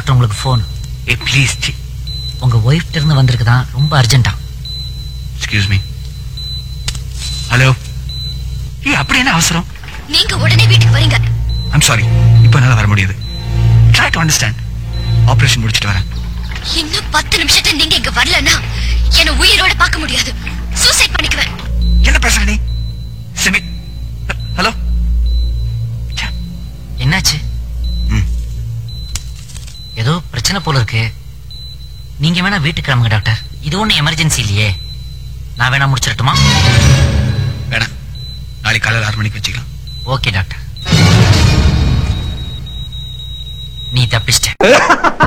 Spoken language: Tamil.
டாக்டர் உங்களுக்கு ஃபோன் ஏ ப்ளீஸ் உங்க ஒய்ஃப்ட இருந்து வந்திருக்குதான் ரொம்ப அர்ஜென்ட்டா எக்ஸ்கியூஸ் மீ ஹலோ ஏ அப்படி என்ன அவசரம் நீங்க உடனே வீட்டுக்கு வரீங்க ஐம் சாரி இப்போ என்னால் வர முடியாது ட்ரை டு அண்டர்ஸ்டாண்ட் ஆபரேஷன் முடிச்சிட்டு வரேன் இன்னும் பத்து நிமிஷத்துல நீங்க இங்க வரலன்னா என்ன உயிரோட பார்க்க முடியாது சூசைட் பண்ணிக்குவேன் என்ன பேசுற நீ சிமி ஹலோ என்னாச்சு ம். ஏதோ பிரச்சனை போல இருக்கு நீங்க வேணா வீட்டுக்கு கிளம்புங்க டாக்டர் இது ஒண்ணு எமர்ஜென்சி இல்லையே நான் வேணா முடிச்சிடட்டுமா வேணாம் நாளைக்கு காலையில் ஆறு மணிக்கு வச்சுக்கலாம் ஓகே டாக்டர் நீ தப்பிச்சிட்ட